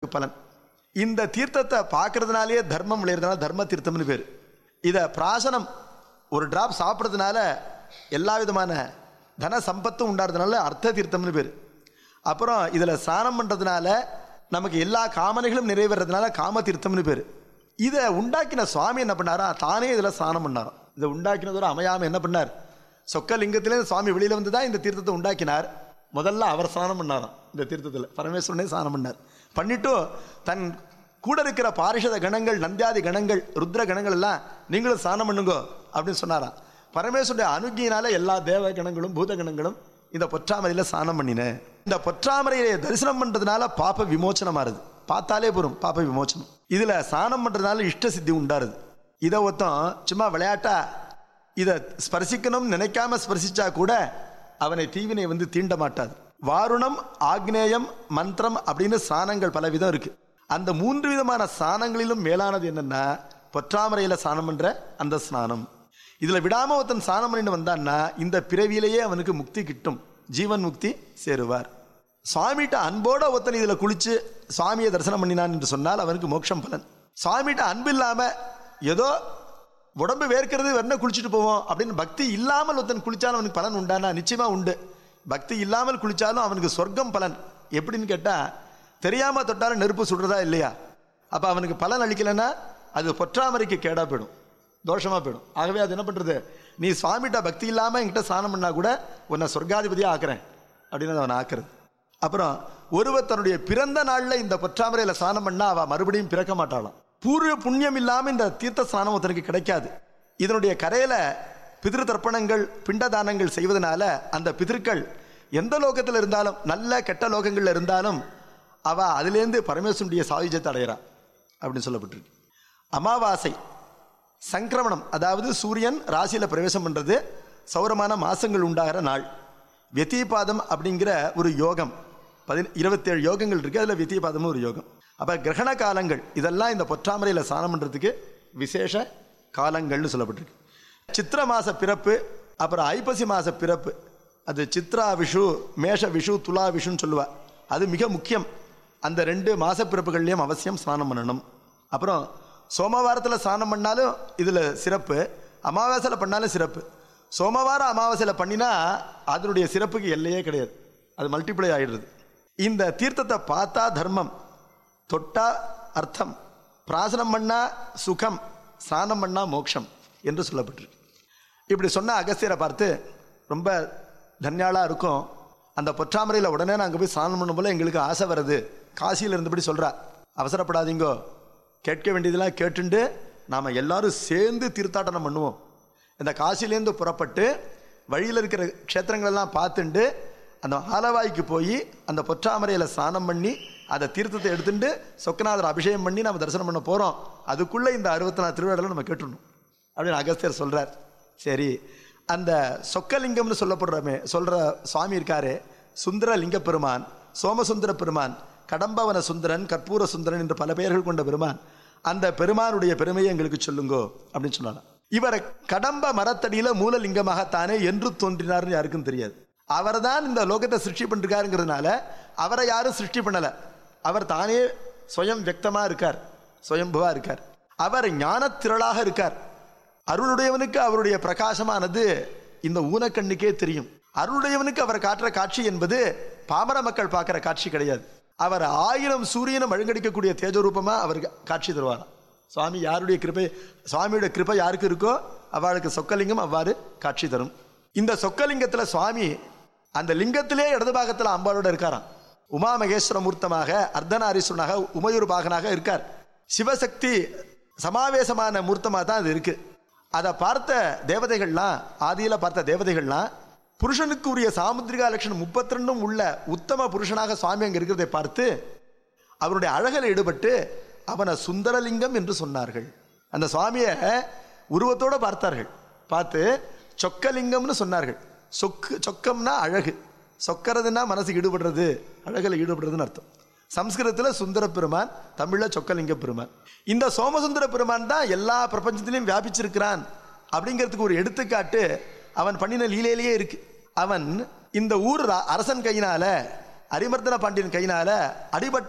பலன் இந்த தீர்த்தத்தை பார்க்கறதுனாலேயே தர்மம் விளையிறதுனால தர்ம தீர்த்தம்னு பேர் இதை பிராசனம் ஒரு டிராப் சாப்பிட்றதுனால எல்லா விதமான தன சம்பத்தும் உண்டாடுறதுனால அர்த்த தீர்த்தம்னு பேர் அப்புறம் இதில் ஸ்நானம் பண்ணுறதுனால நமக்கு எல்லா காமனைகளும் நிறைவேறதுனால காம தீர்த்தம்னு பேர் இதை உண்டாக்கின சுவாமி என்ன பண்ணாரா தானே இதில் ஸ்நானம் பண்ணாராம் இதை உண்டாக்கினதோட அமையாமல் என்ன பண்ணார் சொக்க லிங்கத்திலே சுவாமி வெளியில் வந்து தான் இந்த தீர்த்தத்தை உண்டாக்கினார் முதல்ல அவர் ஸ்நானம் பண்ணாராம் இந்த தீர்த்தத்தில் பரமேஸ்வரனே ஸ்நானம் பண்ணார் பண்ணிட்டு தன் கூட இருக்கிற பாரிஷத கணங்கள் நந்தியாதி கணங்கள் ருத்ர கணங்கள் எல்லாம் நீங்களும் ஸ்நானம் பண்ணுங்கோ அப்படின்னு சொன்னாராம் பரமேஸ்வருடைய அனுகியினால எல்லா தேவ கணங்களும் பூத கணங்களும் இந்த பொற்றாமரையில் ஸ்நானம் பண்ணினேன் இந்த பொற்றாமரையை தரிசனம் பண்ணுறதுனால பாப்ப விமோச்சனம் ஆறுது பார்த்தாலே போதும் பாப்ப விமோச்சனம் இதில் ஸ்நானம் பண்ணுறதுனால இஷ்ட சித்தி உண்டாருது இதை ஒருத்தன் சும்மா விளையாட்டா இதை ஸ்பர்சிக்கணும்னு நினைக்காம ஸ்பர்சிச்சா கூட அவனை தீவினை வந்து தீண்ட மாட்டாது வாருணம் ஆக்னேயம் மந்திரம் அப்படின்னு ஸ்நானங்கள் பல விதம் இருக்கு அந்த மூன்று விதமான ஸ்நானங்களிலும் மேலானது என்னன்னா பொற்றாமரையில ஸ்நானம் பண்ற அந்த ஸ்நானம் இதுல விடாம ஒருத்தன் ஸ்நானம் பண்ணிட்டு வந்தான்னா இந்த பிறவியிலேயே அவனுக்கு முக்தி கிட்டும் ஜீவன் முக்தி சேருவார் சுவாமிகிட்ட அன்போட ஒருத்தன் இதுல குளிச்சு சுவாமியை தரிசனம் பண்ணினான் என்று சொன்னால் அவனுக்கு மோட்சம் பலன் சுவாமிகிட்ட அன்பு இல்லாம ஏதோ உடம்பு வேர்க்கிறது வெண்ண குளிச்சுட்டு போவோம் அப்படின்னு பக்தி இல்லாமல் ஒருத்தன் குளிச்சாலும் அவனுக்கு பலன் உண்டானா நிச்சயமா உண்டு பக்தி இல்லாமல் குளிச்சாலும் அவனுக்கு சொர்க்கம் பலன் எப்படின்னு கேட்டா தெரியாம தொட்டாலும் நெருப்பு சுடுறதா இல்லையா அப்ப அவனுக்கு பலன் அளிக்கலைன்னா அது பொற்றாமரைக்கு கேடா போயிடும் தோஷமா போயிடும் ஆகவே அது என்ன பண்றது நீ சுவாமிகிட்ட பக்தி இல்லாம என்கிட்ட ஸ்நானம் பண்ணா கூட உன்னை சொர்க்காதிபதியா ஆக்குறேன் அப்படின்னு அவன் ஆக்குறது அப்புறம் ஒருவர் தன்னுடைய பிறந்த நாள்ல இந்த பொற்றாமரையில ஸ்நானம் பண்ணா அவ மறுபடியும் பிறக்க மாட்டாளாம் பூர்வ புண்ணியம் இல்லாம இந்த தீர்த்த ஸ்நானம் ஒருத்தனுக்கு கிடைக்காது இதனுடைய கரையில பிதிரு தர்ப்பணங்கள் பிண்டதானங்கள் செய்வதனால அந்த பிதர்கள் எந்த லோகத்தில் இருந்தாலும் நல்ல கெட்ட லோகங்கள்ல இருந்தாலும் அவ அதிலேருந்து பரமேஸ்வருடைய சாயுஜத்தை அடையிறா அப்படின்னு சொல்லப்பட்டிருக்கு அமாவாசை சங்கிரமணம் அதாவது சூரியன் ராசியில பிரவேசம் பண்றது சௌரமான மாசங்கள் உண்டாகிற நாள் வெத்திபாதம் அப்படிங்கிற ஒரு யோகம் பதின இருபத்தேழு யோகங்கள் இருக்கு அதுல வெத்திபாதம்னு ஒரு யோகம் அப்ப கிரகண காலங்கள் இதெல்லாம் இந்த பொற்றாமரையில ஸ்நானம் பண்றதுக்கு விசேஷ காலங்கள்னு சொல்லப்பட்டிருக்கு சித்திர மாச பிறப்பு அப்புறம் ஐப்பசி மாச பிறப்பு அது சித்ரா விஷு மேஷ விஷு துலா விஷுன்னு சொல்லுவா அது மிக முக்கியம் அந்த ரெண்டு மாச பிறப்புகள்லையும் அவசியம் ஸ்நானம் பண்ணணும் அப்புறம் சோமவாரத்தில் ஸ்நானம் பண்ணாலும் இதில் சிறப்பு அமாவாசையில் பண்ணாலும் சிறப்பு சோமவாரம் அமாவாசையில் பண்ணினா அதனுடைய சிறப்புக்கு எல்லையே கிடையாது அது மல்டிப்ளை ஆயிடுறது இந்த தீர்த்தத்தை பார்த்தா தர்மம் தொட்டா அர்த்தம் பிராசனம் பண்ணா சுகம் ஸ்நானம் பண்ணா மோட்சம் என்று சொல்லப்பட்டிருக்கு இப்படி சொன்ன அகஸ்தியரை பார்த்து ரொம்ப தன்யாளா இருக்கும் அந்த பொற்றாமரையில் உடனே நாங்கள் போய் ஸ்நானம் பண்ணும் போல எங்களுக்கு ஆசை வருது காசியில் இருந்தபடி சொல்றா அவசரப்படாதீங்கோ கேட்க வேண்டியதெல்லாம் கேட்டுண்டு நாம் எல்லாரும் சேர்ந்து தீர்த்தாட்டனம் பண்ணுவோம் இந்த காசிலேருந்து புறப்பட்டு வழியில் இருக்கிற க்ஷேத்திரங்களெல்லாம் பார்த்துண்டு அந்த ஆலவாய்க்கு போய் அந்த பொற்றாமரையில் ஸ்நானம் பண்ணி அந்த தீர்த்தத்தை எடுத்துட்டு சொக்கநாதர் அபிஷேகம் பண்ணி நம்ம தரிசனம் பண்ண போகிறோம் அதுக்குள்ளே இந்த அறுபத்தி நாலு திருவிழாவில் நம்ம கேட்டுடணும் அப்படின்னு அகஸ்தியர் சொல்கிறார் சரி அந்த சொக்கலிங்கம்னு சொல்லப்படுறமே சொல்கிற சுவாமி இருக்காரு சுந்தர லிங்க பெருமான் சோமசுந்தர பெருமான் கடம்பவன சுந்தரன் கற்பூர சுந்தரன் என்று பல பெயர்கள் கொண்ட பெருமான் அந்த பெருமானுடைய பெருமையை எங்களுக்கு சொல்லுங்கோ அப்படின்னு சொன்னாங்க இவரை கடம்ப மரத்தடியில மூலலிங்கமாகத்தானே என்று தோன்றினார்னு யாருக்கும் தெரியாது அவர் தான் இந்த லோகத்தை சிருஷ்டி பண்ணிருக்காருங்கிறதுனால அவரை யாரும் சிருஷ்டி பண்ணல அவர் தானே சுயம் வியக்தமா இருக்கார் சுயம்புவா இருக்கார் அவர் ஞானத்திரளாக இருக்கார் அருளுடையவனுக்கு அவருடைய பிரகாசமானது இந்த ஊனக்கண்ணுக்கே தெரியும் அருளுடையவனுக்கு அவர் காட்டுற காட்சி என்பது பாமர மக்கள் பார்க்கிற காட்சி கிடையாது அவர் ஆயிரம் சூரியனும் அழுங்கடிக்கக்கூடிய தேஜரூபமா அவர் காட்சி தருவாராம் சுவாமி யாருடைய கிருபை சுவாமியுடைய கிருபை யாருக்கு இருக்கோ அவளுக்கு சொக்கலிங்கம் அவ்வாறு காட்சி தரும் இந்த சொக்கலிங்கத்துல சுவாமி அந்த லிங்கத்திலே இடது பாகத்துல அம்பாளோட இருக்காராம் உமா மகேஸ்வர மூர்த்தமாக அர்த்தநாரீஸ்வரனாக உமையூர் பாகனாக இருக்கார் சிவசக்தி சமாவேசமான மூர்த்தமாக தான் அது இருக்கு அதை பார்த்த தேவதைகள்லாம் ஆதியில பார்த்த தேவதைகள்லாம் புருஷனுக்கு உரிய சாமுத்திரிகா லட்சணம் முப்பத்தி ரெண்டும் உள்ள உத்தம புருஷனாக சுவாமி அங்க இருக்கிறதை பார்த்து அவருடைய அழகில் ஈடுபட்டு அவனை சுந்தரலிங்கம் என்று சொன்னார்கள் அந்த சுவாமியை உருவத்தோட பார்த்தார்கள் பார்த்து சொக்கலிங்கம்னு சொன்னார்கள் சொக்கு சொக்கம்னா அழகு சொக்கறதுன்னா மனசுக்கு ஈடுபடுறது அழகில் ஈடுபடுறதுன்னு அர்த்தம் சம்ஸ்கிருதத்தில் சுந்தர பெருமான் தமிழில் சொக்கலிங்க பெருமான் இந்த சோமசுந்தர பெருமான் தான் எல்லா பிரபஞ்சத்திலையும் வியாபிச்சிருக்கிறான் அப்படிங்கிறதுக்கு ஒரு எடுத்துக்காட்டு அவன் பண்ணின லீலையிலேயே இருக்கு அவன் இந்த ஊர் ரா- அரசன் கையினால அரிமர்தன பாண்டியன் கையினால அடிபட்டான்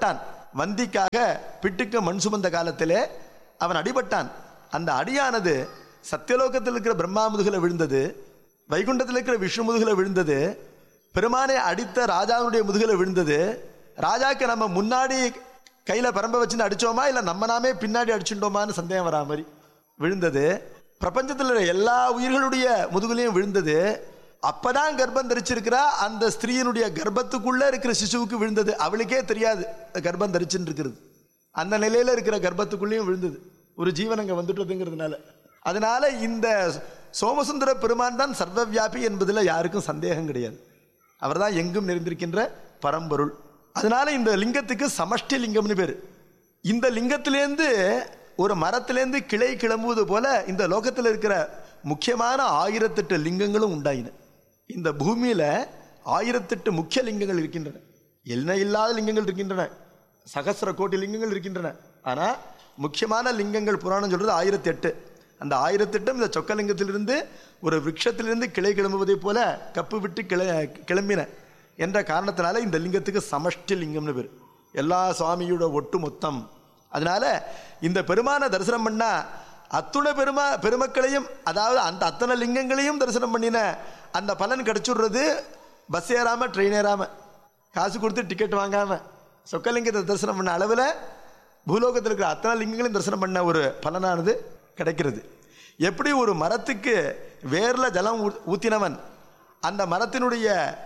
வந்திக்காக பிட்டுக்கு மண் சுமந்த காலத்திலே அவன் அடிபட்டான் அந்த அடியானது சத்தியலோகத்தில் இருக்கிற பிரம்மா முதுகுல விழுந்தது வைகுண்டத்தில் இருக்கிற விஷ்ணு முதுகுல விழுந்தது பெருமானை அடித்த ராஜாவுடைய முதுகுல விழுந்தது ராஜாக்கு நம்ம முன்னாடி கையில பரம்ப வச்சுன்னு அடிச்சோமா இல்ல நம்ம நாமே பின்னாடி அடிச்சுட்டோமான்னு சந்தேகம் வரா மாதிரி விழுந்தது பிரபஞ்சத்தில் இருக்கிற எல்லா உயிர்களுடைய முதுகுலையும் விழுந்தது அப்பதான் கர்ப்பம் தரிச்சிருக்கிறா அந்த ஸ்திரீயினுடைய கர்ப்பத்துக்குள்ள இருக்கிற சிசுவுக்கு விழுந்தது அவளுக்கே தெரியாது கர்ப்பம் தரிச்சுன்னு இருக்கிறது அந்த நிலையில இருக்கிற கர்ப்பத்துக்குள்ளேயும் விழுந்தது ஒரு ஜீவன் அங்க வந்துட்டதுங்கிறதுனால அதனால இந்த சோமசுந்தர பெருமான் தான் சர்வவியாபி என்பதில் யாருக்கும் சந்தேகம் கிடையாது அவர்தான் எங்கும் நிறைந்திருக்கின்ற பரம்பொருள் அதனால இந்த லிங்கத்துக்கு சமஷ்டி லிங்கம்னு பேரு இந்த லிங்கத்திலேருந்து ஒரு மரத்திலேருந்து கிளை கிளம்புவது போல இந்த லோகத்தில் இருக்கிற முக்கியமான ஆயிரத்தெட்டு லிங்கங்களும் உண்டாயின இந்த பூமியில ஆயிரத்தெட்டு முக்கிய லிங்கங்கள் இருக்கின்றன என்ன இல்லாத லிங்கங்கள் இருக்கின்றன சகசிர கோடி லிங்கங்கள் இருக்கின்றன ஆனா முக்கியமான லிங்கங்கள் புராணம் சொல்றது ஆயிரத்தி எட்டு அந்த ஆயிரத்தெட்டும் இந்த சொக்கலிங்கத்திலிருந்து ஒரு விருட்சத்திலிருந்து கிளை கிளம்புவதைப் போல கப்பு விட்டு கிள கிளம்பின என்ற காரணத்தினால இந்த லிங்கத்துக்கு சமஷ்டி லிங்கம்னு பேர் எல்லா சுவாமியோட ஒட்டு மொத்தம் அதனால இந்த பெருமான தரிசனம் பண்ணா அத்துணை பெருமா பெருமக்களையும் அதாவது அந்த அத்தனை லிங்கங்களையும் தரிசனம் பண்ணின அந்த பலன் கிடைச்சுடுறது பஸ் ஏறாம ட்ரெயின் ஏறாம காசு கொடுத்து டிக்கெட் வாங்காம சொக்கலிங்கத்தை தரிசனம் பண்ண அளவில் பூலோகத்தில் இருக்கிற அத்தனை லிங்கங்களையும் தரிசனம் பண்ண ஒரு பலனானது கிடைக்கிறது எப்படி ஒரு மரத்துக்கு வேர்ல ஜலம் ஊ- ஊத்தினவன் அந்த மரத்தினுடைய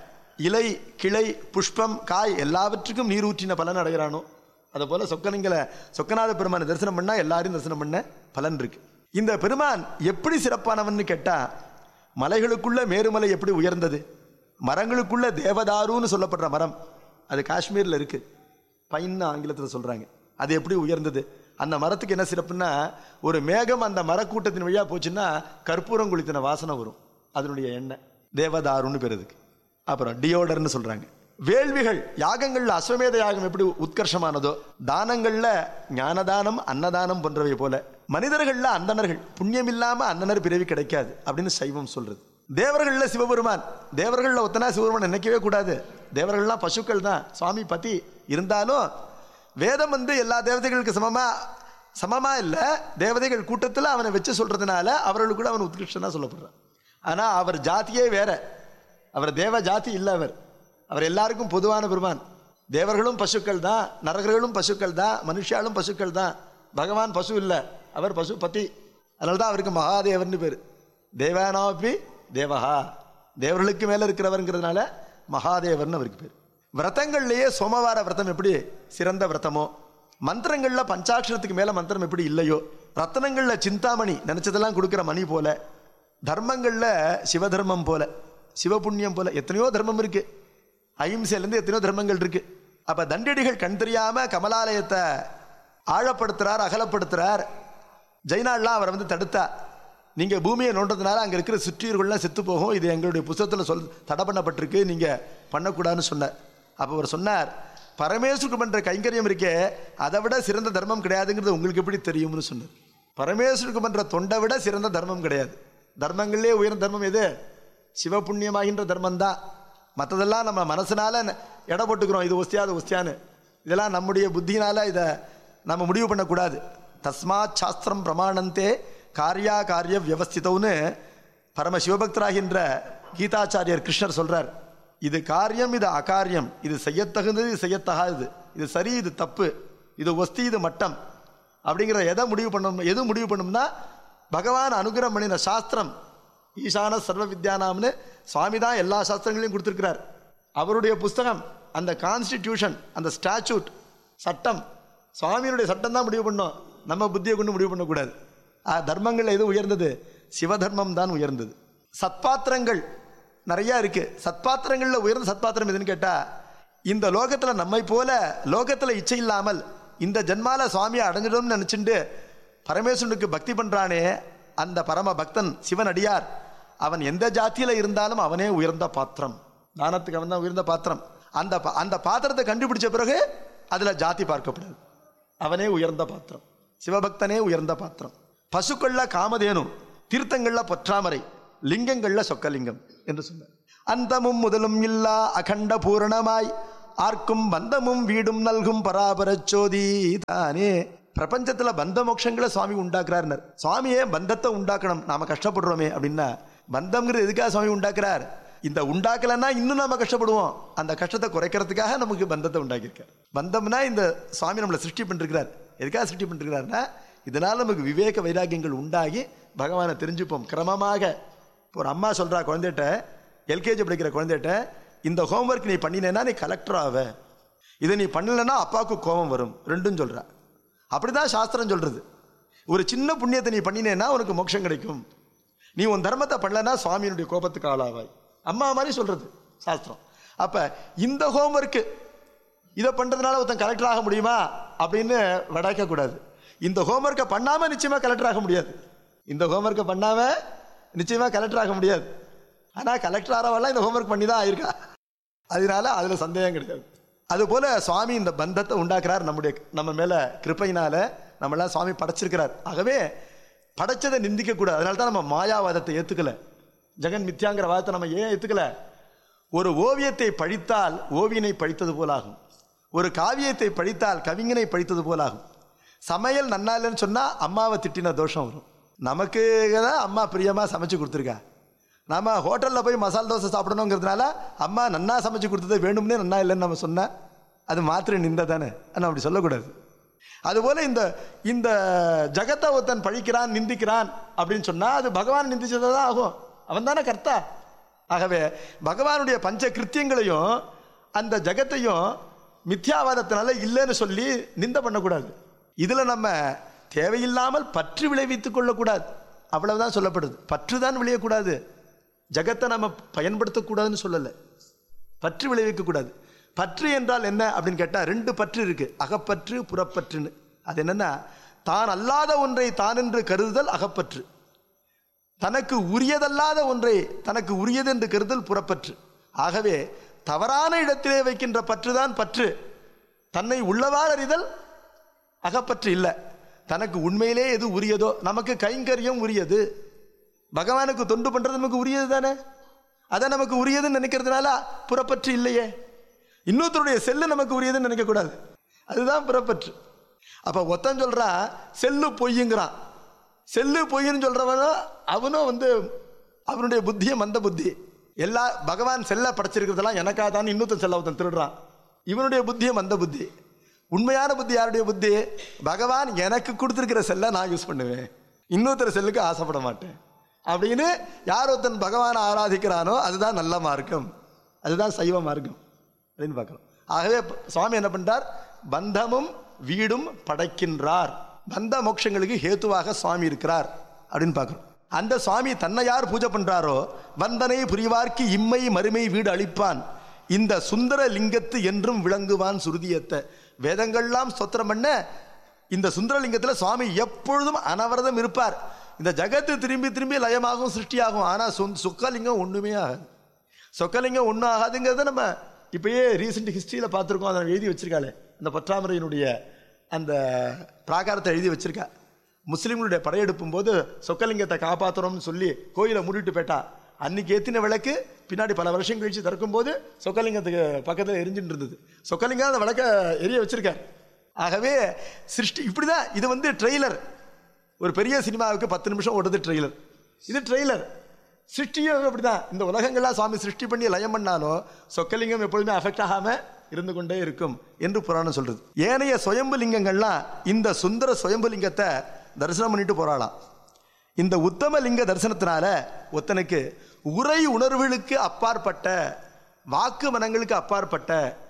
இலை கிளை புஷ்பம் காய் எல்லாவற்றுக்கும் நீர் ஊற்றின பலன் அடைகிறானோ அதை போல சொக்கலிங்கல சொக்கநாத பெருமானை தரிசனம் பண்ணா எல்லாரையும் தரிசனம் பண்ண பலன் இருக்கு இந்த பெருமான் எப்படி சிறப்பானவன்னு கேட்டா மலைகளுக்குள்ள மேருமலை எப்படி உயர்ந்தது மரங்களுக்குள்ள தேவதாருன்னு சொல்லப்படுற மரம் அது காஷ்மீர்ல இருக்கு பைன்னு ஆங்கிலத்தில் சொல்றாங்க அது எப்படி உயர்ந்தது அந்த மரத்துக்கு என்ன சிறப்புன்னா ஒரு மேகம் அந்த மரக்கூட்டத்தின் வழியா போச்சுன்னா கற்பூரம் குளித்தின வாசனை வரும் அதனுடைய எண்ணெய் தேவதாருன்னு பேர் அதுக்கு அப்புறம் டியோடர்னு சொல்றாங்க வேள்விகள் யாகங்கள்ல அஸ்வமேத யாகம் எப்படி உத்கர்ஷமானதோ தானங்கள்ல ஞானதானம் அன்னதானம் போன்றவை போல மனிதர்கள்ல அந்தணர்கள் புண்ணியம் இல்லாம அந்தணர் பிறவி கிடைக்காது அப்படின்னு சைவம் சொல்றது தேவர்கள்ல சிவபெருமான் தேவர்கள்ல ஒத்தனா சிவபெருமான் நினைக்கவே கூடாது தேவர்கள்லாம் பசுக்கள் தான் சுவாமி பதி இருந்தாலும் வேதம் வந்து எல்லா தேவதைகளுக்கு சமமா சமமா இல்ல தேவதைகள் கூட்டத்துல அவனை வச்சு சொல்றதுனால அவர்களுக்கு கூட அவன் உத்கிருஷ்டனா சொல்லப்படுறான் ஆனா அவர் ஜாதியே வேற அவர் தேவ ஜாதி இல்ல அவர் அவர் எல்லாருக்கும் பொதுவான பெருமான் தேவர்களும் பசுக்கள் தான் நரகர்களும் பசுக்கள் தான் மனுஷாலும் பசுக்கள் தான் பகவான் பசு இல்ல அவர் பசு பதி அதனால தான் அவருக்கு மகாதேவர்னு பேர் தேவானாபி தேவஹா தேவர்களுக்கு மேல இருக்கிறவருங்கிறதுனால மகாதேவர்னு அவருக்கு பேர் விரதங்கள்லயே சோமவார விரதம் எப்படி சிறந்த விரதமோ மந்திரங்கள்ல பஞ்சாட்சரத்துக்கு மேல மந்திரம் எப்படி இல்லையோ ரத்தனங்கள்ல சிந்தாமணி நினைச்சதெல்லாம் கொடுக்கிற மணி போல தர்மங்கள்ல சிவதர்மம் போல சிவபுண்ணியம் போல எத்தனையோ தர்மம் இருக்கு அஹிம்சையிலேருந்து எத்தனையோ தர்மங்கள் இருக்கு அப்ப தண்டடிகள் கண் தெரியாம கமலாலயத்தை ஆழப்படுத்துறார் அகலப்படுத்துறார் ஜெய்னாள்லாம் அவரை வந்து தடுத்தா நீங்க பூமியை நோண்டதுனால அங்க இருக்கிற சுற்றியர்கள்லாம் செத்து போகும் இது எங்களுடைய புத்தகத்தில் சொல் தடை பண்ணப்பட்டிருக்கு நீங்க பண்ணக்கூடாதுன்னு சொன்னார் அப்ப அவர் சொன்னார் பரமேஸ்வருக்கு பண்ற கைங்கரியம் இருக்கே அதை விட சிறந்த தர்மம் கிடையாதுங்கிறது உங்களுக்கு எப்படி தெரியும்னு சொன்னார் பரமேஸ்வருக்கு பண்ற தொண்டை விட சிறந்த தர்மம் கிடையாது தர்மங்களிலே உயர்ந்த தர்மம் எது சிவபுண்ணியமாகின்ற தர்மம் தான் மற்றதெல்லாம் நம்ம மனசுனால ந- எடை போட்டுக்கிறோம் இது ஒஸ்தியா அது ஒஸ்தியான்னு இதெல்லாம் நம்முடைய புத்தியினால இதை நம்ம முடிவு பண்ணக்கூடாது தஸ்மாத் சாஸ்திரம் பிரமாணந்தே காரியா காரிய வியவஸ்திதவுன்னு பரம சிவபக்தராகின்ற கீதாச்சாரியர் கிருஷ்ணர் சொல்றார் இது காரியம் இது அகாரியம் இது செய்யத்தகுந்தது இது செய்யத்தகாதது இது சரி இது தப்பு இது ஒஸ்தி இது மட்டம் அப்படிங்கிறத எதை முடிவு பண்ணணும் எது முடிவு பண்ணும்னா பகவான் அனுகிரகம் பண்ணின சாஸ்திரம் ஈசான சர்வ வித்யானாம்னு சுவாமி தான் எல்லா சாஸ்திரங்களையும் கொடுத்துருக்கிறார் அவருடைய புஸ்தகம் அந்த கான்ஸ்டிடியூஷன் அந்த ஸ்டாச்சூட் சட்டம் சுவாமியினுடைய சட்டம் தான் முடிவு பண்ணோம் நம்ம புத்தியை கொண்டு முடிவு பண்ணக்கூடாது ஆ, தர்மங்கள்ல எது உயர்ந்தது சிவதர்மம் தான் உயர்ந்தது சத்பாத்திரங்கள் நிறைய இருக்கு சத்பாத்திரங்கள்ல உயர்ந்த சத்பாத்திரம் எதுன்னு கேட்டா இந்த லோகத்துல நம்மை போல லோகத்துல இச்சை இல்லாமல் இந்த ஜென்மால சுவாமியை அடைஞ்சிடும்னு நினைச்சுட்டு பரமேஸ்வரனுக்கு பக்தி பண்றானே அந்த பரம பக்தன் சிவன் அடியார் அவன் எந்த ஜாத்தியில இருந்தாலும் அவனே உயர்ந்த பாத்திரம் தானத்துக்கு அவன் தான் உயர்ந்த பாத்திரம் அந்த பா- அந்த பாத்திரத்தை கண்டுபிடிச்ச பிறகு அதுல ஜாதி பார்க்கப்படாது அவனே உயர்ந்த பாத்திரம் சிவபக்தனே உயர்ந்த பாத்திரம் பசுக்கள்ல காமதேனு தீர்த்தங்கள்ல பொற்றாமரை லிங்கங்கள்ல சொக்கலிங்கம் என்று சொன்னார் அந்தமும் முதலும் இல்லா அகண்ட பூரணமாய் ஆர்க்கும் பந்தமும் வீடும் நல்கும் பராபரச்சோதி தானே பிரபஞ்சத்துல பந்த மோட்சங்களை சுவாமி உண்டாக்குறாருனர் சுவாமியே பந்தத்தை உண்டாக்கணும் நாம கஷ்டப்படுறோமே அப்படின்னா பந்தம்ங்கிறது எதுக்காக சுவாமி உண்டாக்குறார் இந்த உண்டாக்கலைன்னா இன்னும் நாம கஷ்டப்படுவோம் அந்த கஷ்டத்தை குறைக்கிறதுக்காக நமக்கு பந்தத்தை உண்டாக்கியிருக்கார் பந்தம்னா இந்த சுவாமி நம்மளை சிருஷ்டி பண்ணிருக்கிறார் எதுக்காக சிருஷ்டி பண்ணிருக்கிறாருன்னா இதனால நமக்கு விவேக வைராக்கியங்கள் உண்டாகி பகவானை தெரிஞ்சுப்போம் கிரமமாக இப்போ ஒரு அம்மா சொல்றா குழந்தைகிட்ட எல்கேஜி படிக்கிற குழந்தைகிட்ட இந்த ஹோம்ஒர்க் நீ பண்ணினேன்னா நீ கலெக்டர் ஆவ இதை நீ பண்ணலைன்னா அப்பாவுக்கு கோபம் வரும் ரெண்டும் சொல்றா அப்படிதான் சாஸ்திரம் சொல்றது ஒரு சின்ன புண்ணியத்தை நீ பண்ணினேன்னா உனக்கு மோட்சம் கிடைக்கும் நீ உன் தர்மத்தை பண்ணலன்னா சுவாமியினுடைய கோபத்துக்கு ஆளாவாய் அம்மா மாதிரி சொல்றது சாஸ்திரம் அப்ப இந்த ஹோம்ஒர்க்கு இதை பண்றதுனால ஒருத்தன் கலெக்டர் ஆக முடியுமா அப்படின்னு வடாக்க கூடாது இந்த ஹோம்ஒர்க்கை பண்ணாம நிச்சயமா கலெக்டர் ஆக முடியாது இந்த ஹோம்ஒர்க்கை பண்ணாம நிச்சயமா கலெக்டர் ஆக முடியாது ஆனா கலெக்டர் ஆறவெல்லாம் இந்த ஹோம்ஒர்க் பண்ணி தான் ஆயிருக்கா அதனால அதுல சந்தேகம் கிடையாது அதுபோல சுவாமி இந்த பந்தத்தை உண்டாக்குறார் நம்முடைய நம்ம மேல கிருப்பையினால நம்மளாம் சுவாமி படைச்சிருக்கிறார் ஆகவே படைச்சதை நிந்திக்க கூடாது அதனால தான் நம்ம மாயாவாதத்தை ஏத்துக்கல ஜெகன் மித்யாங்கிற வாதத்தை நம்ம ஏன் ஏத்துக்கல ஒரு ஓவியத்தை பழித்தால் ஓவியனை பழித்தது போலாகும் ஒரு காவியத்தை பழித்தால் கவிஞனை பழித்தது போலாகும் சமையல் நன்னா இல்லைன்னு சொன்னா அம்மாவை திட்டின தோஷம் வரும் நமக்கு தான் அம்மா பிரியமா சமைச்சு கொடுத்துருக்கா நாம ஹோட்டல்ல போய் மசால் தோசை சாப்பிடணுங்கிறதுனால அம்மா நன்னா சமைச்சு கொடுத்தது வேணும்னே நன்னா இல்லைன்னு நம்ம சொன்னா அது மாத்திரை நிந்த தானே நம்ம அப்படி சொல்லக்கூடாது அதுபோல இந்த இந்த ஜகத்தை ஒருத்தன் பழிக்கிறான் நிந்திக்கிறான் அப்படின்னு சொன்னா அது பகவான் நிந்திச்சதா தான் ஆகும் அவன் தானே கர்த்தா ஆகவே பகவானுடைய பஞ்ச கிருத்தியங்களையும் அந்த ஜகத்தையும் மித்யாவாதத்தினால இல்லைன்னு சொல்லி நிந்த பண்ணக்கூடாது இதுல நம்ம தேவையில்லாமல் பற்று விளைவித்துக் கொள்ளக்கூடாது அவ்வளவுதான் சொல்லப்படுது பற்று தான் விளையக்கூடாது ஜகத்தை நம்ம பயன்படுத்தக்கூடாதுன்னு சொல்லலை பற்று விளைவிக்க கூடாது பற்று என்றால் என்ன அப்படின்னு கேட்டா ரெண்டு பற்று இருக்கு அகப்பற்று புறப்பற்றுன்னு அது என்னன்னா தான் அல்லாத ஒன்றை தான் என்று கருதுதல் அகப்பற்று தனக்கு உரியதல்லாத ஒன்றை தனக்கு உரியது என்று கருதல் புறப்பற்று ஆகவே தவறான இடத்திலே வைக்கின்ற பற்றுதான் பற்று தன்னை உள்ளவாறு அறிதல் அகப்பற்று இல்லை தனக்கு உண்மையிலே எது உரியதோ நமக்கு கைங்கரியம் உரியது பகவானுக்கு தொண்டு பண்றது நமக்கு உரியது தானே அதை நமக்கு உரியதுன்னு நினைக்கிறதுனால புறப்பற்று இல்லையே இன்னொருத்தருடைய செல்லு நமக்கு உரியதுன்னு நினைக்கக்கூடாது அதுதான் புறப்பற்று அப்ப ஒத்தன் சொல்றா செல்லு பொய்யுங்கிறான் செல்லு பொய்ன்னு சொல்றவனும் அவனும் வந்து அவனுடைய புத்தியை மந்த புத்தி எல்லா பகவான் செல்ல படைச்சிருக்கிறதெல்லாம் எனக்காக தான் இன்னொருத்தன் செல்ல ஒருத்தன் திருடுறான் இவனுடைய புத்தியை மந்த புத்தி உண்மையான புத்தி யாருடைய புத்தி பகவான் எனக்கு கொடுத்துருக்கிற செல்லை நான் யூஸ் பண்ணுவேன் இன்னொருத்தர் செல்லுக்கு ஆசைப்பட மாட்டேன் அப்படின்னு யார் ஒருத்தன் பகவானை ஆராதிக்கிறானோ அதுதான் நல்ல மார்க்கம் அதுதான் சைவ மார்க்கம் அப்படின்னு பார்க்கிறோம் ஆகவே சுவாமி என்ன பண்றார் பந்தமும் வீடும் படைக்கின்றார் பந்த மோட்சங்களுக்கு ஹேத்துவாக சுவாமி இருக்கிறார் அப்படின்னு பார்க்கிறோம் அந்த சுவாமி தன்னை யார் பூஜை பண்றாரோ வந்தனை புரிவார்க்கு இம்மை மறுமை வீடு அளிப்பான் இந்த சுந்தர லிங்கத்து என்றும் விளங்குவான் சுருதியத்தை வேதங்கள்லாம் ஸ்தோத்திரம் பண்ண இந்த சுந்தரலிங்கத்தில் சுவாமி எப்பொழுதும் அனவரதம் இருப்பார் இந்த ஜகத்து திரும்பி திரும்பி லயமாகும் சிருஷ்டியாகும் ஆனால் சுந் சுக்கலிங்கம் ஒன்றுமே ஆகாது சொக்கலிங்கம் ஒன்றும் ஆகாதுங்கிறத நம்ம இப்பயே ரீசெண்ட் ஹிஸ்ட்ரியில் பார்த்துருக்கோம் அதை எழுதி வச்சிருக்காளே அந்த பற்றாமரையினுடைய அந்த பிராகாரத்தை எழுதி வச்சிருக்கா முஸ்லீம்களுடைய படையெடுப்பும் போது சொக்கலிங்கத்தை காப்பாற்றணும்னு சொல்லி கோயிலை மூடிட்டு போயிட்டா அன்னைக்கு ஏத்தின விளக்கு பின்னாடி பல வருஷம் கழிச்சு திறக்கும் போது சொக்கலிங்கத்துக்கு பக்கத்தில் எரிஞ்சுட்டு இருந்தது சொக்கலிங்கம் அந்த விளக்க எரிய வச்சிருக்கார் ஆகவே சிருஷ்டி இப்படிதான் இது வந்து ட்ரெய்லர் ஒரு பெரிய சினிமாவுக்கு பத்து நிமிஷம் ஓடுது ட்ரெய்லர் இது ட்ரெய்லர் சிருஷ்டியும் அப்படிதான் இந்த உலகங்கள்லாம் சுவாமி சிருஷ்டி பண்ணி லயம் பண்ணாலும் சொக்கலிங்கம் எப்பொழுதுமே அஃபெக்ட் ஆகாம இருந்து கொண்டே இருக்கும் என்று புராணம் சொல்றது ஏனைய சுயம்பு லிங்கங்கள்லாம் இந்த சுந்தர சுயம்பு லிங்கத்தை தரிசனம் பண்ணிட்டு போறாளாம் இந்த உத்தம லிங்க தரிசனத்தினால ஒத்தனுக்கு உரை உணர்வுகளுக்கு அப்பாற்பட்ட வாக்கு மனங்களுக்கு அப்பாற்பட்ட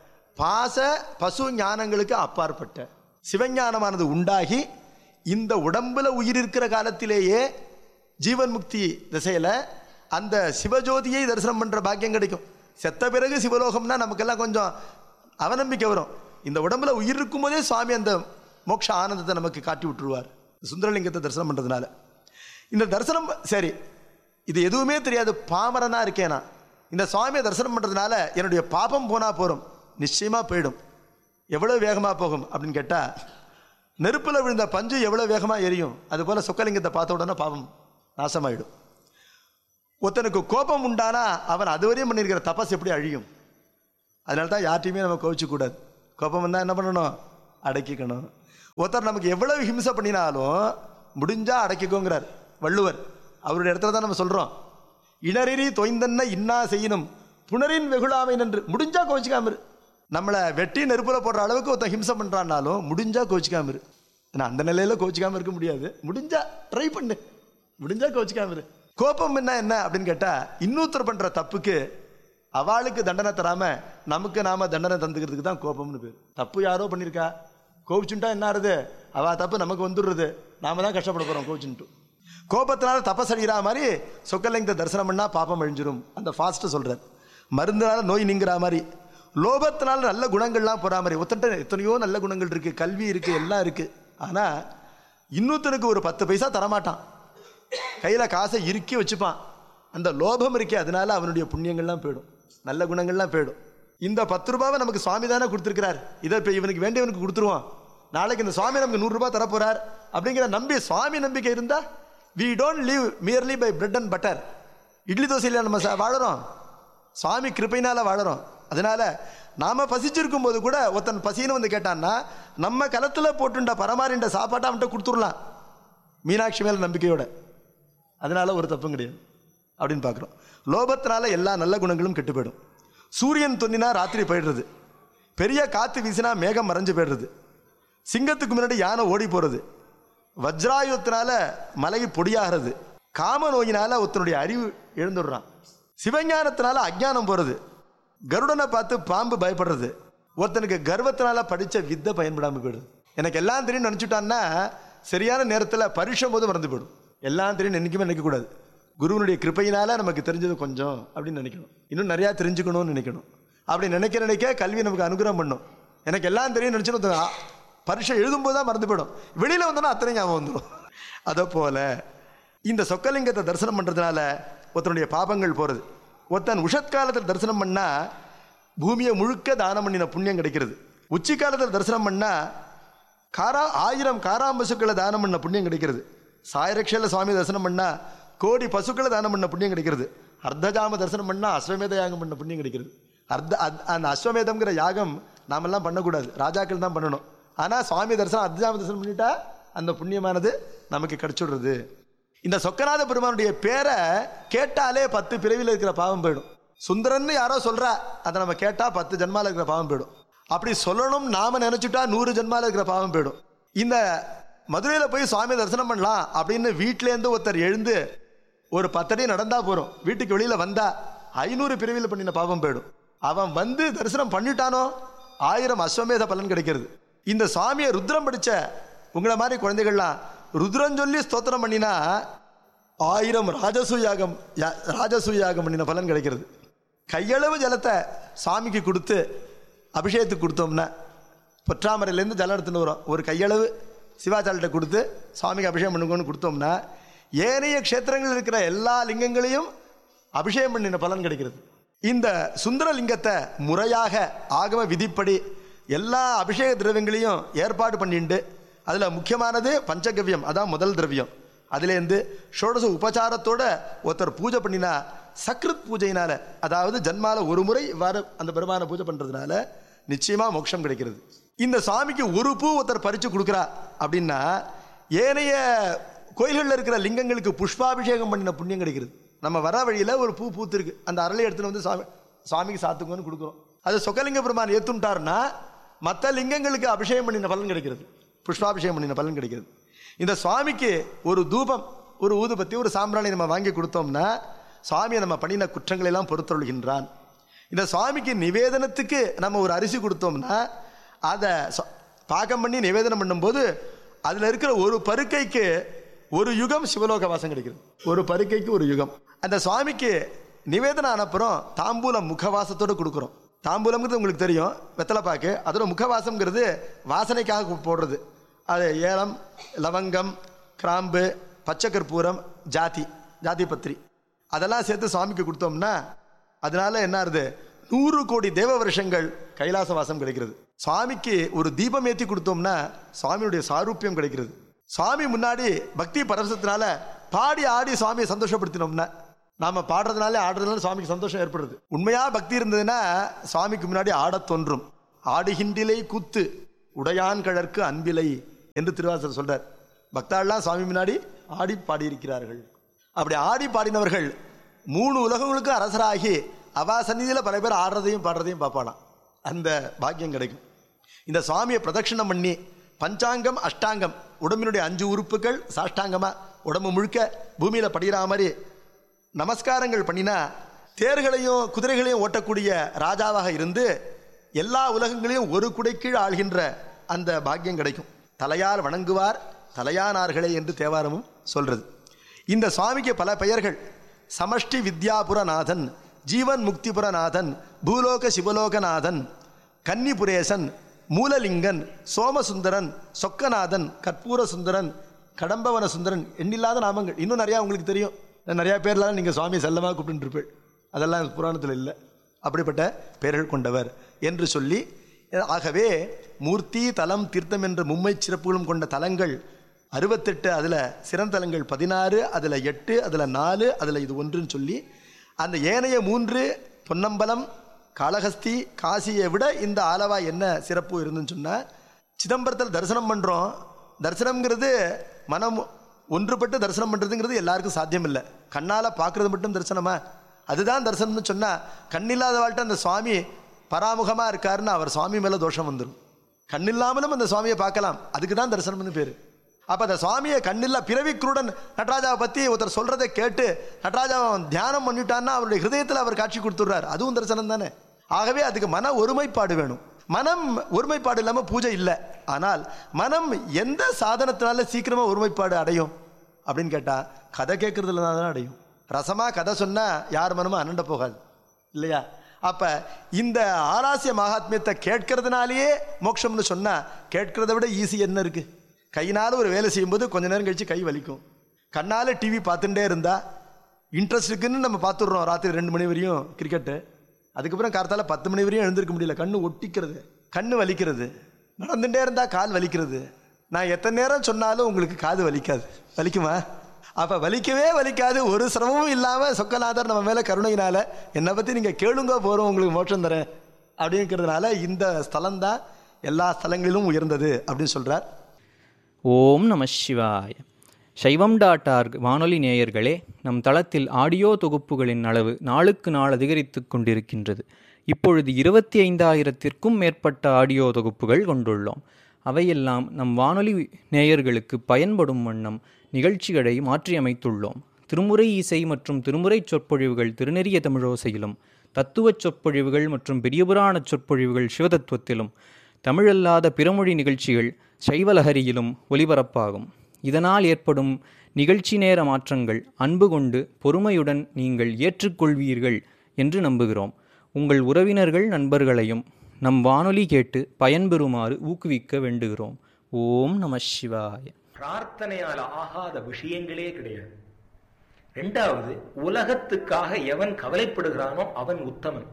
பாச பசு ஞானங்களுக்கு அப்பாற்பட்ட சிவஞானமானது உண்டாகி இந்த உடம்புல உயிர் இருக்கிற காலத்திலேயே ஜீவன் முக்தி திசையில அந்த சிவஜோதியை தரிசனம் பண்ற பாக்கியம் கிடைக்கும் செத்த பிறகு சிவலோகம்னா நமக்கெல்லாம் கொஞ்சம் அவநம்பிக்கை வரும் இந்த உடம்புல உயிர் இருக்கும்போதே சுவாமி அந்த மோட்ச ஆனந்தத்தை நமக்கு காட்டி விட்டுருவார் சுந்தரலிங்கத்தை தரிசனம் பண்றதுனால இந்த தரிசனம் சரி இது எதுவுமே தெரியாது பாமரனா இருக்கேன் நான் இந்த சுவாமியை தரிசனம் பண்றதுனால என்னுடைய பாபம் போனா போறோம் நிச்சயமா போயிடும் எவ்வளவு வேகமா போகும் அப்படின்னு கேட்டா நெருப்புல விழுந்த பஞ்சு எவ்வளவு வேகமா எரியும் அது போல சொக்கலிங்கத்தை பார்த்த உடனே பாவம் நாசமாயிடும் ஒருத்தனுக்கு கோபம் உண்டானா அவன் அதுவரையும் பண்ணியிருக்கிற தபஸ் எப்படி அழியும் அதனால தான் யார்ட்டையுமே நம்ம கோவிச்சு கூடாது கோபம் வந்தால் என்ன பண்ணணும் அடக்கிக்கணும் ஒருத்தர் நமக்கு எவ்வளவு ஹிம்சை பண்ணினாலும் முடிஞ்சா அடக்கிக்கோங்கிறார் வள்ளுவர் அவருடைய இடத்துல தான் நம்ம சொல்கிறோம் இணரிரி தொய்ந்தன்ன இன்னா செய்யணும் புனரின் வெகுளாமை நன்று முடிஞ்சா கோச்சிக்காம இரு நம்மளை வெட்டி நெருப்புல போடுற அளவுக்கு ஒருத்தன் ஹிம்சை பண்ணுறான்னாலும் முடிஞ்சா கோச்சிக்காம இரு ஏன்னா அந்த நிலையில கோச்சிக்காம இருக்க முடியாது முடிஞ்சா ட்ரை பண்ணு முடிஞ்சா கோச்சிக்காம இரு கோபம் என்ன என்ன அப்படின்னு கேட்டா இன்னொருத்தர் பண்ற தப்புக்கு அவளுக்கு தண்டனை தராம நமக்கு நாம தண்டனை தந்துக்கிறதுக்கு தான் கோபம்னு பேர் தப்பு யாரோ பண்ணியிருக்கா கோபிச்சுட்டா என்ன ஆறுது அவ தப்பு நமக்கு வந்துடுறது நாம தான் கஷ்டப்பட போறோம் கோபிச்சுட்டு கோபத்தினால தப்பசடிகிற மாதிரி சொக்கலிங்கத்தை தரிசனம் பண்ணா பாப்பம் அழிஞ்சிரும் அந்த ஃபாஸ்ட் சொல்றார் மருந்தினால நோய் நீங்கிற மாதிரி லோபத்தினால நல்ல குணங்கள்லாம் போற மாதிரி ஒருத்தன்ட்ட எத்தனையோ நல்ல குணங்கள் இருக்கு கல்வி இருக்கு எல்லாம் இருக்கு ஆனா இன்னொருத்தனுக்கு ஒரு பத்து பைசா தரமாட்டான் கையில் காசை இறுக்கி வச்சுப்பான் அந்த லோபம் இருக்கே அதனால அவனுடைய புண்ணியங்கள்லாம் போயிடும் நல்ல குணங்கள்லாம் போயிடும் இந்த பத்து ரூபாவை நமக்கு சுவாமி தானே கொடுத்துருக்கிறார் இதை இப்போ இவனுக்கு வேண்டியவனுக்கு கொடுத்துருவோம் நாளைக்கு இந்த சுவாமி நமக்கு நூறுரூபா தரப்போறார் அப்படிங்கிற நம்பி சுவாமி நம்பிக்கை இருந்தா we don't live merely by bread and butter idli தோசையில் நம்ம சா- வாழறோம் சுவாமி கிருபையினால வாழறோம் அதனால நாம பசிச்சிருக்கும் போது கூட ஒருத்தன் பசின்னு வந்து கேட்டான்னா நம்ம களத்துல போட்டுண்ட பரமாறிண்ட சாப்பாட்டை அவன்கிட்ட கொடுத்துடலாம் மீனாட்சி மேல நம்பிக்கையோட அதனால ஒரு தப்பும் கிடையாது அப்படின்னு பார்க்குறோம் லோபத்தினால எல்லா நல்ல குணங்களும் கெட்டு போயிடும் சூரியன் தொன்னினா ராத்திரி போயிடுறது பெரிய காத்து வீசினா மேகம் மறைஞ்சு போயிடுறது சிங்கத்துக்கு முன்னாடி யானை ஓடி போறது வஜ்ராயுத்தினால மலை பொடியாகிறது காம நோயினால ஒருத்தனுடைய அறிவு எழுந்துடுறான் சிவஞானத்தினால அஜ்ஞானம் போறது கருடனை பார்த்து பாம்பு பயப்படுறது ஒருத்தனுக்கு கர்வத்தினால படிச்ச வித்தை பயன்படாம போயிடுது எனக்கு எல்லாம் தெரியும் நினைச்சுட்டான்னா சரியான நேரத்தில் பரிஷம் போது மறந்து போயிடும் எல்லாம் தெரியும் என்னைக்குமே நினைக்கக்கூடாது குருவனுடைய கிருபையினால நமக்கு தெரிஞ்சது கொஞ்சம் அப்படின்னு நினைக்கணும் இன்னும் நிறையா தெரிஞ்சுக்கணும்னு நினைக்கணும் அப்படி நினைக்க நினைக்க கல்வி நமக்கு அனுகிரகம் பண்ணும் எனக்கு எல்லாம் தெரியும் நினச்சுன்னு பரீட்சை எழுதும்போது தான் மறந்து போயிடும் வெளியில் வந்தோன்னா அத்தனை ஞாபகம் வந்துடும் அதை போல இந்த சொக்கலிங்கத்தை தரிசனம் பண்ணுறதுனால ஒருத்தனுடைய பாபங்கள் போகிறது ஒருத்தன் உஷத்காலத்தில் தரிசனம் பண்ணா பூமியை முழுக்க தானம் பண்ணின புண்ணியம் கிடைக்கிறது உச்சி காலத்தில் தரிசனம் பண்ணா காரா ஆயிரம் காராம்பசுக்களை தானம் பண்ண புண்ணியம் கிடைக்கிறது சாயரக்ஷையில் சுவாமி தரிசனம் பண்ணா கோடி பசுக்களை தானம் பண்ண புண்ணியம் கிடைக்கிறது அர்த்தஜாம தரிசனம் பண்ணா அஸ்வமேத யாகம் பண்ண புண்ணியம் கிடைக்கிறது அர்த்த அத்- அந்த அஸ்வமேதம்ங்கிற யாகம் நாமெல்லாம் பண்ணக்கூடாது ராஜாக்கள் தான் பண்ணணும் ஆனால் சுவாமி தரிசனம் அர்த்தஜாம தரிசனம் பண்ணிட்டா அந்த புண்ணியமானது நமக்கு கிடைச்சுடுறது இந்த சொக்கநாத பெருமானுடைய பேரை கேட்டாலே பத்து பிறவியில் இருக்கிற பாவம் போயிடும் சுந்தரன்னு யாரோ சொல்றா அதை நம்ம கேட்டா பத்து ஜென்மால இருக்கிற பாவம் போயிடும் அப்படி சொல்லணும் நாம நினைச்சுட்டா நூறு ஜென்மால இருக்கிற பாவம் போயிடும் இந்த மதுரையில் போய் சுவாமி தரிசனம் பண்ணலாம் அப்படின்னு வீட்டிலேருந்து ஒருத்தர் எழுந்து ஒரு பத்தடி நடந்தா போறோம் வீட்டுக்கு வெளியில வந்தா ஐநூறு பிரிவில் பண்ணின பாவம் போயிடும் அவன் வந்து தரிசனம் பண்ணிட்டானோ ஆயிரம் அஸ்வமேத பலன் கிடைக்கிறது இந்த சுவாமியை ருத்ரம் படிச்ச உங்களை மாதிரி குழந்தைகள்லாம் ருத்ரம் சொல்லி ஸ்தோத்திரம் பண்ணினா ஆயிரம் ராஜசூயாகம் யா- ராஜசூயாகம் பண்ணின பலன் கிடைக்கிறது கையளவு ஜலத்தை சாமிக்கு கொடுத்து அபிஷேகத்துக்கு கொடுத்தோம்னா பொற்றாமரையிலேருந்து ஜலம் எடுத்துன்னு வரோம் ஒரு கையளவு சிவாச்சாரிட்ட கொடுத்து சுவாமிக்கு அபிஷேகம் பண்ணுங்கன்னு கொடுத்தோம்னா ஏனைய க்ஷேத்திரங்களில் இருக்கிற எல்லா லிங்கங்களையும் அபிஷேகம் பண்ணின பலன் கிடைக்கிறது இந்த சுந்தர லிங்கத்தை முறையாக ஆகம விதிப்படி எல்லா அபிஷேக திரவியங்களையும் ஏற்பாடு பண்ணிண்டு அதில் முக்கியமானது பஞ்சகவ்யம் அதான் முதல் திரவியம் அதுலேருந்து ஷோடச உபச்சாரத்தோட ஒருத்தர் பூஜை பண்ணினா சக்ருத் பூஜையினால அதாவது ஜன்மால ஒரு முறை இவ்வாறு அந்த பெருமான பூஜை பண்றதுனால நிச்சயமா மோட்சம் கிடைக்கிறது இந்த சாமிக்கு ஒரு பூ ஒருத்தர் பறிச்சு கொடுக்குறா அப்படின்னா ஏனைய கோயில்களில் இருக்கிற லிங்கங்களுக்கு புஷ்பாபிஷேகம் பண்ணின புண்ணியம் கிடைக்கிறது நம்ம வர வழியில ஒரு பூ பூத்திருக்கு அந்த அரளி எடுத்துன்னு வந்து சாமி சாமிக்கு சாத்துங்கன்னு கொடுக்குறோம் அது சொக்கலிங்க பெருமான் ஏத்துட்டாருன்னா மற்ற லிங்கங்களுக்கு அபிஷேகம் பண்ணின பலன் கிடைக்கிறது புஷ்பாபிஷேகம் பண்ணின பலன் கிடைக்கிறது இந்த சுவாமிக்கு ஒரு தூபம் ஒரு ஊதுபத்தி ஒரு சாம்பிராணி நம்ம வாங்கி கொடுத்தோம்னா சுவாமியை நம்ம பண்ணின குற்றங்களை எல்லாம் பொறுத்தொழுகின்றான் இந்த சுவாமிக்கு நிவேதனத்துக்கு நம்ம ஒரு அரிசி கொடுத்தோம்னா அதை சொ- பாகம் பண்ணி நிவேதனம் பண்ணும்போது அதில் இருக்கிற ஒரு பருக்கைக்கு ஒரு யுகம் சிவலோக வாசம் கிடைக்கிறது ஒரு பருக்கைக்கு ஒரு யுகம் அந்த சுவாமிக்கு நிவேதனம் ஆனப்புறம் தாம்பூலம் முகவாசத்தோடு கொடுக்குறோம் தாம்பூலம்ங்கிறது உங்களுக்கு தெரியும் வெத்தலைப்பாக்கு அதோட முகவாசம்ங்கிறது வாசனைக்காக போடுறது அது ஏலம் லவங்கம் கிராம்பு பச்சை கற்பூரம் ஜாதி ஜாதி பத்திரி அதெல்லாம் சேர்த்து சுவாமிக்கு கொடுத்தோம்னா அதனால என்ன ஆகுது நூறு கோடி தேவ வருஷங்கள் கைலாச வாசம் கிடைக்கிறது சுவாமிக்கு ஒரு தீபம் ஏற்றி கொடுத்தோம்னா சுவாமியுடைய சாரூபியம் கிடைக்கிறது சுவாமி முன்னாடி பக்தி பரவசத்தினால பாடி ஆடி சுவாமியை சந்தோஷப்படுத்தினோம்னா நாம பாடுறதுனாலே ஆடுறதுனால சுவாமிக்கு சந்தோஷம் ஏற்படுது உண்மையா பக்தி இருந்ததுன்னா சுவாமிக்கு முன்னாடி ஆடத் தோன்றும் ஆடுகின்றிலை கூத்து உடையான் கழற்கு அன்பிலை என்று திருவாசர் சொல்றார் பக்தாள்லாம் சுவாமி முன்னாடி ஆடி பாடியிருக்கிறார்கள் அப்படி ஆடி பாடினவர்கள் மூணு உலகங்களுக்கு அரசராகி அவா சந்நிதியில் பல பேர் ஆடுறதையும் பாடுறதையும் பார்ப்பானாம் அந்த பாக்கியம் கிடைக்கும் இந்த சுவாமியை பிரதட்சிணம் பண்ணி பஞ்சாங்கம் அஷ்டாங்கம் உடம்பினுடைய அஞ்சு உறுப்புகள் சாஷ்டாங்கமா உடம்பு முழுக்க பூமியில படிகிற மாதிரி நமஸ்காரங்கள் பண்ணினா தேர்களையும் குதிரைகளையும் ஓட்டக்கூடிய ராஜாவாக இருந்து எல்லா உலகங்களையும் ஒரு குடைக்கீழ் ஆள்கின்ற அந்த பாக்கியம் கிடைக்கும் தலையால் வணங்குவார் தலையானார்களே என்று தேவாரமும் சொல்றது இந்த சுவாமிக்கு பல பெயர்கள் சமஷ்டி வித்யாபுரநாதன் ஜீவன் முக்திபுரநாதன் பூலோக சிவலோகநாதன் கன்னிபுரேசன் மூலலிங்கன் சோமசுந்தரன் சொக்கநாதன் கற்பூர சுந்தரன் கடம்பவன சுந்தரன் எண்ணில்லாத நாமங்கள் இன்னும் நிறையா உங்களுக்கு தெரியும் நிறையா பேர்லாம் நீங்கள் சுவாமி செல்லமாக கூப்பிட்டுருப்பீள் அதெல்லாம் புராணத்தில் இல்லை அப்படிப்பட்ட பெயர்கள் கொண்டவர் என்று சொல்லி ஆகவே மூர்த்தி தலம் தீர்த்தம் என்ற மும்மை சிறப்புகளும் கொண்ட தலங்கள் அறுபத்தெட்டு அதில் சிறந்தலங்கள் பதினாறு அதில் எட்டு அதில் நாலு அதில் இது ஒன்றுன்னு சொல்லி அந்த ஏனைய மூன்று பொன்னம்பலம் காளஹஸ்தி காசியை விட இந்த ஆலவா என்ன சிறப்பு இருந்துன்னு சொன்னால் சிதம்பரத்தில் தரிசனம் பண்ணுறோம் தரிசனம்ங்கிறது மனம் ஒன்றுபட்டு தரிசனம் பண்ணுறதுங்கிறது எல்லாருக்கும் சாத்தியம் இல்லை கண்ணால் பார்க்குறது மட்டும் தரிசனமா அதுதான் தரிசனம்னு சொன்னால் கண்ணில்லாத வாழ்க்கை அந்த சுவாமி பராமுகமாக இருக்காருன்னு அவர் சுவாமி மேலே தோஷம் வந்துடும் கண்ணில்லாமலும் அந்த சுவாமியை பார்க்கலாம் அதுக்கு தான் தரிசனம்னு பேர் அப்போ அந்த சுவாமியை கண்ணில்லா பிறவி குருடன் நடராஜாவை பற்றி ஒருத்தர் சொல்கிறதை கேட்டு நடராஜாவை தியானம் பண்ணிட்டான்னா அவருடைய ஹிருதயத்தில் அவர் காட்சி கொடுத்துட்றாரு அதுவும் தரிசனம் தானே ஆகவே அதுக்கு மன ஒருமைப்பாடு வேணும் மனம் ஒருமைப்பாடு இல்லாமல் பூஜை இல்லை ஆனால் மனம் எந்த சாதனத்தினால சீக்கிரமாக ஒருமைப்பாடு அடையும் அப்படின்னு கேட்டால் கதை கேட்கறதுல தான் அடையும் ரசமாக கதை சொன்னால் யார் மனமும் அனண்ட போகாது இல்லையா அப்போ இந்த ஆராசிய மகாத்மியத்தை கேட்கறதுனாலேயே மோட்சம்னு சொன்னால் கேட்கறத விட ஈஸி என்ன இருக்குது கையினால் ஒரு வேலை செய்யும்போது கொஞ்ச நேரம் கழித்து கை வலிக்கும் கண்ணால் டிவி பார்த்துட்டே இருந்தால் இன்ட்ரெஸ்ட் இருக்குன்னு நம்ம பார்த்துடுறோம் ராத்திரி ரெண்டு மணி வரையும் கிரிக்கெட்டு அதுக்கப்புறம் கார்த்தால பத்து மணி வரையும் எழுந்திருக்க முடியல கண்ணு ஒட்டிக்கிறது கண்ணு வலிக்கிறது நடந்துட்டே இருந்தால் கால் வலிக்கிறது நான் எத்தனை நேரம் சொன்னாலும் உங்களுக்கு காது வலிக்காது வலிக்குமா அப்போ வலிக்கவே வலிக்காது ஒரு சிரமமும் இல்லாமல் சொக்கநாதர் நம்ம மேலே கருணையினால என்னை பற்றி நீங்கள் கேளுங்க போகிறோம் உங்களுக்கு மோட்சம் தரேன் அப்படிங்கிறதுனால இந்த ஸ்தலம் தான் எல்லா ஸ்தலங்களிலும் உயர்ந்தது அப்படின்னு சொல்கிறார் ஓம் நம சிவாய சைவம் டாட் ஆர்க் வானொலி நேயர்களே நம் தளத்தில் ஆடியோ தொகுப்புகளின் அளவு நாளுக்கு நாள் அதிகரித்து கொண்டிருக்கின்றது இப்பொழுது இருபத்தி ஐந்தாயிரத்திற்கும் மேற்பட்ட ஆடியோ தொகுப்புகள் கொண்டுள்ளோம் அவையெல்லாம் நம் வானொலி நேயர்களுக்கு பயன்படும் வண்ணம் நிகழ்ச்சிகளை மாற்றியமைத்துள்ளோம் திருமுறை இசை மற்றும் திருமுறை சொற்பொழிவுகள் திருநெறிய தமிழோசையிலும் தத்துவச் சொற்பொழிவுகள் மற்றும் பெரியபுராண சொற்பொழிவுகள் சிவதத்துவத்திலும் தமிழல்லாத பிறமொழி நிகழ்ச்சிகள் சைவலஹரியிலும் ஒலிபரப்பாகும் இதனால் ஏற்படும் நிகழ்ச்சி நேர மாற்றங்கள் அன்பு கொண்டு பொறுமையுடன் நீங்கள் ஏற்றுக்கொள்வீர்கள் என்று நம்புகிறோம் உங்கள் உறவினர்கள் நண்பர்களையும் நம் வானொலி கேட்டு பயன்பெறுமாறு ஊக்குவிக்க வேண்டுகிறோம் ஓம் நம சிவாய பிரார்த்தனையால் ஆகாத விஷயங்களே கிடையாது ரெண்டாவது உலகத்துக்காக எவன் கவலைப்படுகிறானோ அவன் உத்தமன்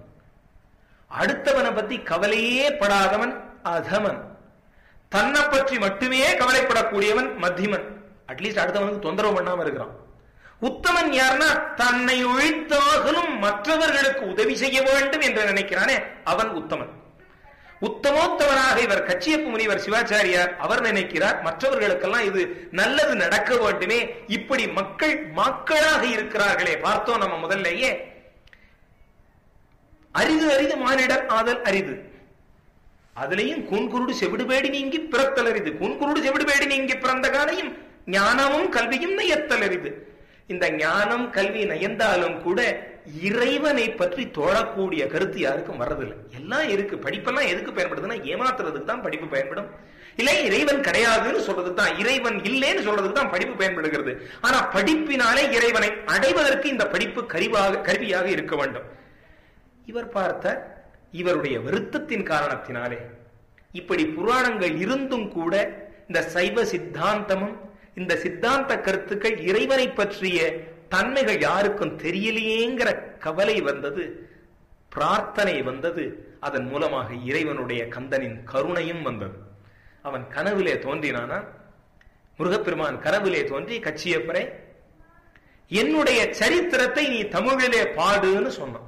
அடுத்தவனை பத்தி கவலையே படாதவன் அதமன் தன்னை பற்றி மட்டுமே கவலைப்படக்கூடியவன் மத்தியமன் அட்லீஸ்ட் அடுத்தவனுக்கு தொந்தரவு பண்ணாம இருக்கிறான் உத்தமன் யாருன்னா தன்னை ஒழித்தாகலும் மற்றவர்களுக்கு உதவி செய்ய வேண்டும் என்று நினைக்கிறானே அவன் உத்தமன் உத்தமோத்தமனாக இவர் கச்சியப்பு முனிவர் சிவாச்சாரியார் அவர் நினைக்கிறார் மற்றவர்களுக்கெல்லாம் இது நல்லது நடக்க வேண்டுமே இப்படி மக்கள் மக்களாக இருக்கிறார்களே பார்த்தோம் நம்ம முதல்லயே அரிது அரிது மானிடர் ஆதல் அரிது அதுலயும் கூன்குருடு செவிடுபேடி நீங்கி பிறத்தல் அரிது கூன்குருடு செவிடுபேடி நீங்கி பிறந்த காலையும் ஞானமும் கல்வியும் நயத்தல் அரிது இந்த ஞானம் கல்வி நயந்தாலும் கூட இறைவனை பற்றி தோழக்கூடிய கருத்து யாருக்கும் வர்றதில்லை எல்லாம் இருக்கு படிப்பெல்லாம் எதுக்கு பயன்படுதுன்னா ஏமாத்துறதுக்கு தான் படிப்பு பயன்படும் இல்லை இறைவன் கிடையாதுன்னு சொல்றதுக்கு தான் இறைவன் இல்லைன்னு சொல்றதுக்கு தான் படிப்பு பயன்படுகிறது ஆனா படிப்பினாலே இறைவனை அடைவதற்கு இந்த படிப்பு கருவாக கருவியாக இருக்க வேண்டும் இவர் பார்த்த இவருடைய வருத்தத்தின் காரணத்தினாலே இப்படி புராணங்கள் இருந்தும் கூட இந்த சைவ சித்தாந்தமும் இந்த சித்தாந்த கருத்துக்கள் இறைவனை பற்றிய தன்மைகள் யாருக்கும் தெரியலையேங்கிற கவலை வந்தது பிரார்த்தனை வந்தது அதன் மூலமாக இறைவனுடைய கந்தனின் கருணையும் வந்தது அவன் கனவிலே தோன்றினானா முருகப்பெருமான் கனவிலே தோன்றி கச்சியப்பரை என்னுடைய சரித்திரத்தை நீ தமிழிலே பாடுன்னு சொன்னான்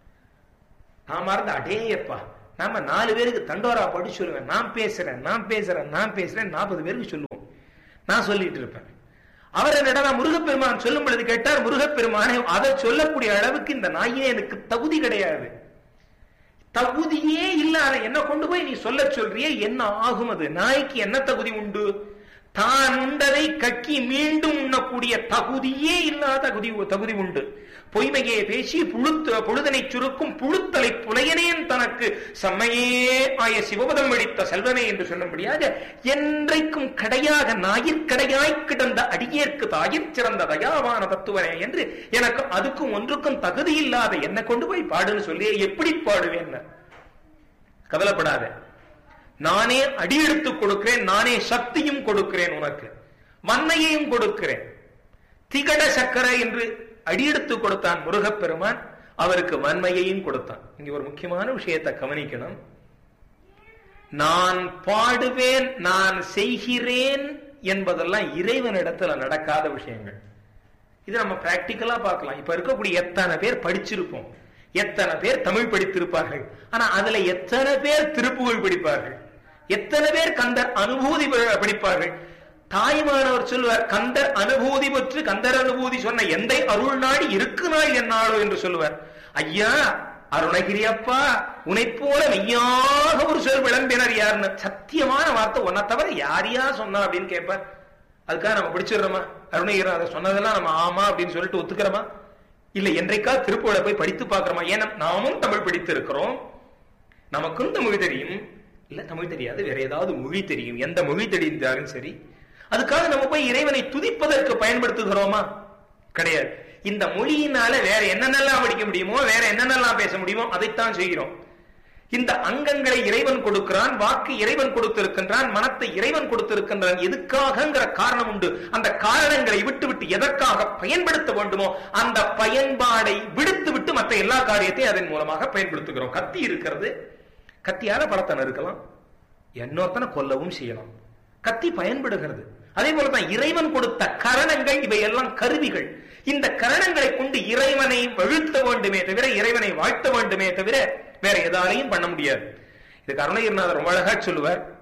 நான் மறந்து அடேயப்பா நாம நாலு பேருக்கு தண்டோரா படிச்சு சொல்லுவேன் நான் பேசுறேன் நான் பேசுறேன் நான் பேசுறேன் நாற்பது பேருக்கு சொல்லுவோம் நான் சொல்லிட்டு இருப்பேன் அவர் என்னடா முருகப்பெருமான் சொல்லும் பொழுது கேட்டார் முருகப்பெருமானை அதை சொல்லக்கூடிய அளவுக்கு இந்த நாயினேனுக்கு தகுதி கிடையாது தகுதியே இல்லாத என்ன கொண்டு போய் நீ சொல்ல சொல்றியே என்ன ஆகும் அது நாய்க்கு என்ன தகுதி உண்டு தான் உண்டதை கக்கி மீண்டும் உண்ணக்கூடிய தகுதியே இல்லாத தகுதி தகுதி உண்டு பொய்மையே பேசி புழுத்து பொழுதனை சுருக்கும் புழுத்தலை புலையனேன் தனக்கு செம்மையே ஆய சிவபதம் வெடித்த செல்வனே என்று சொல்லும்படியாக என்றைக்கும் கடையாக ஞாயிற்கடையாய் கிடந்த அடியேற்கு தாயிற் சிறந்த தயாவான தத்துவனே என்று எனக்கு அதுக்கும் ஒன்றுக்கும் தகுதி இல்லாத என்ன கொண்டு போய் பாடுன்னு சொல்லி எப்படி பாடுவேன் கவலைப்படாத நானே அடியெடுத்து கொடுக்கிறேன் நானே சக்தியும் கொடுக்கிறேன் உனக்கு மண்ணையையும் கொடுக்கிறேன் திகட சக்கரை என்று அடியெடுத்து கொடுத்தான் முருகப்பெருமான் அவருக்கு வன்மையையும் கொடுத்தான் இங்க ஒரு முக்கியமான விஷயத்தை கவனிக்கணும் நான் பாடுவேன் நான் செய்கிறேன் என்பதெல்லாம் இறைவனிடத்துல நடக்காத விஷயங்கள் இது நம்ம பிராக்டிக்கலா பார்க்கலாம் இப்ப இருக்கக்கூடிய எத்தனை பேர் படிச்சிருப்போம் எத்தனை பேர் தமிழ் படித்திருப்பார்கள் ஆனா அதுல எத்தனை பேர் திருப்புகழ் படிப்பார்கள் எத்தனை பேர் கந்தர் அனுபூதி படிப்பார்கள் தாய்மானவர் சொல்லுவார் கந்தர் அனுபூதி பற்று கந்தர் அனுபூதி சொன்ன எந்த அருள் நாடி இருக்கு நாள் என்னாலோ என்று சொல்லுவார் ஐயா அருணகிரி அப்பா உன்னை போல மெய்யாக ஒரு சொல் விளம்பினர் யாருன்னு சத்தியமான வார்த்தை உன்னை தவிர யார் யார் சொன்னா அப்படின்னு கேட்பார் அதுக்காக நம்ம பிடிச்சிடுறோமா அருணகிரி அதை சொன்னதெல்லாம் நம்ம ஆமா அப்படின்னு சொல்லிட்டு ஒத்துக்கிறோமா இல்ல என்றைக்கா திருப்புகளை போய் படித்து பார்க்கிறோமா ஏன்னா நாமும் தமிழ் படித்து இருக்கிறோம் நமக்கும் தமிழ் தெரியும் இல்ல தமிழ் தெரியாது வேற ஏதாவது மொழி தெரியும் எந்த மொழி தெரிந்தாலும் சரி அதுக்காக நம்ம போய் இறைவனை துதிப்பதற்கு பயன்படுத்துகிறோமா கிடையாது இந்த மொழியினால வேற என்னென்னலாம் படிக்க முடியுமோ வேற என்னென்னலாம் பேச முடியுமோ அதைத்தான் செய்கிறோம் இந்த அங்கங்களை இறைவன் கொடுக்கிறான் வாக்கு இறைவன் கொடுத்திருக்கின்றான் மனத்தை இறைவன் கொடுத்திருக்கின்றான் எதுக்காகங்கிற காரணம் உண்டு அந்த காரணங்களை விட்டு விட்டு எதற்காக பயன்படுத்த வேண்டுமோ அந்த பயன்பாடை விடுத்து விட்டு மற்ற எல்லா காரியத்தையும் அதன் மூலமாக பயன்படுத்துகிறோம் கத்தி இருக்கிறது கத்தியால பலத்தனை இருக்கலாம் இன்னொருத்தனை கொல்லவும் செய்யலாம் கத்தி பயன்படுகிறது அதே போலதான் இறைவன் கொடுத்த கரணங்கள் இவை எல்லாம் கருவிகள் இந்த கரணங்களை கொண்டு இறைவனை வழுத்த வேண்டுமே தவிர இறைவனை வாழ்த்த வேண்டுமே தவிர வேற எதாலையும் பண்ண முடியாது இது கருணகிரிநாதர் ரொம்ப அழகா சொல்லுவார்